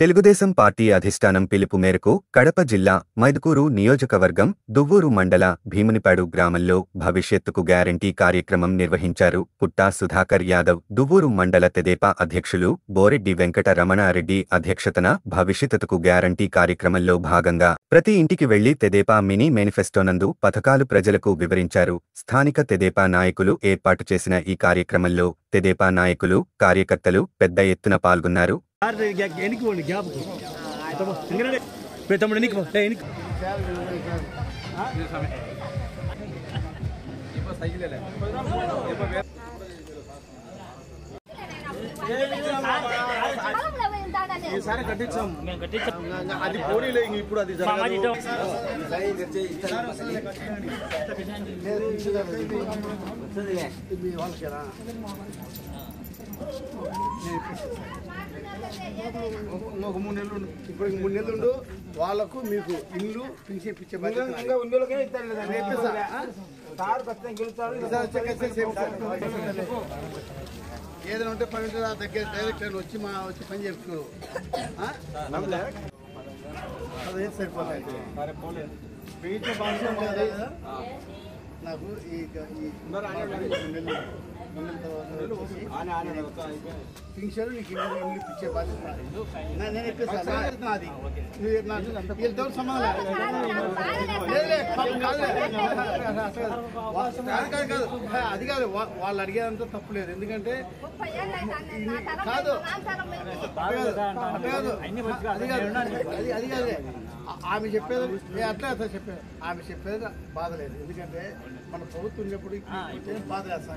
Telugu Desam party అధిష్టానం పిలుపు మేరకు కడప జిల్లా మైదుకూరు నియోజకవర్గం దువ్వూరు మండల భీమునిపాడు గ్రామంలో భవిష్యత్తుకు గ్యారంటీ కార్యక్రమం నిర్వహించారు పుట్టా సుధాకర్ యాదవ్ దువ్వూరు మండల తెదేపా అధ్యక్షులు బోరెడ్డి వెంకట రమణారెడ్డి అధ్యక్షతన భవిష్యత్తుకు గ్యారంటీ కార్యక్రమంలో భాగంగా ప్రతి ఇంటికి వెళ్లి తెదేపా మినీ మేనిఫెస్టోనందు పథకాలు ప్రజలకు వివరించారు స్థానిక తెదేపా నాయకులు ఏర్పాటు చేసిన ఈ కార్యక్రమంలో తెదేపా నాయకులు కార్యకర్తలు పెద్ద ఎత్తున పాల్గొన్నారు ఎనికి పోండి గ్యాప్ తమ్ముడు ఎనికి పో ఎనికి ఈసారి కట్టించాం అది పోనీలే ఇంక ఇప్పుడు అది జరగదు ఒక మూడు నెలలు ఉండు. ఇప్పుడు ఇంక మూడు నెలలు ఉండు వాళ్ళకు మీకు ఇల్లు పిలిచి ఇప్పించే బాధ్యత నాది. రేపిస్తా. ఈసారి వచ్చాక ఎస్ఎస్ చేపిస్తా. ఏదైనా ఉంటే పని ఉంటే నా దగ్గర డైరెక్టర్ వచ్చి మా వచ్చి పని చేసుకోరు ఆ? అదే సరిపోతుంది వెయ్యితో బాగా ఉంటుంది కదా? నాకు ఈ ఈ నెల్లు నెల్లు తర్వాత వచ్చేసి పింఛను నీకు ఇల్లు ఇల్లు ఇప్పించే బాధ్యత నాది. నా- నేను ఇప్పిస్తాను. నా బాధ్యత నాది. నువ్వు నాకు వీళ్ళతో సంబంధం లేదు. లేదులే, పాపం కాదులే. కాదు, కాదు, కాదు. అది కాదు వా- వాళ్ళు అడిగేదంతా తప్పు లేదు ఎందుకంటే కాదు అట్ట కాదు అట్ట కాదు అది కాదు అది అది కాదే ఆ- ఆమె చెప్పేది నేను అట్లా అట్లా చెప్పేది ఆమె చెప్పేది బాధ లేదు ఎందుకంటే మన ప్రభుత్వం ఉన్నప్పుడు ఇక్కడ బాధ వేస్తాను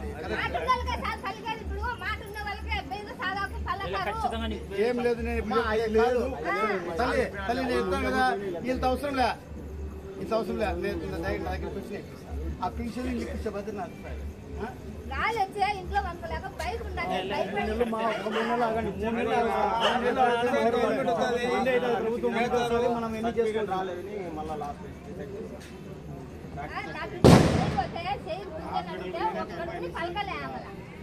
ఏం లేదు నేను ఇప్పుడు లేదు తల్లి తల్లి నేను చెప్తాను కదా ఇంత అవసరం లే ఇంత అవసరం లే నేను నా దగ్గర నా దగ్గరికి వచ్చి ఇప్పిస్తాను. ఆ పింఛన్ ఇప్పించే బద్దలు నాకు ఆ? ఇంట్లో వంకలేక బైక్ ఉండాలి బైక్ మా ఒక మూడు నెలలు ఆగండి. మూడు నెలలు ఆగండి. మూడు నెలలు ఆగండి. ఎన్ని అవుతుంది? ప్రభుత్వం ఎంత వస్తుంది? మనం ఎన్ని చేసుకొని రాలేదని మళ్ళా లాస్ట్ నాకు చేయకపోతే చేయి గుంజనంటే ఒకరిని పలకలేమల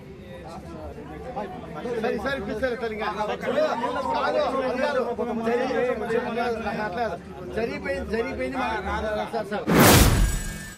సరే సరే ఇప్పిస్తారు సరే ఇంకా. కాదు, అది కాదు. జరిగిపోయింది, జరిగిపోయింది, జరిగిపోయింది జరిగిపోయింది మన- సార్, సార్.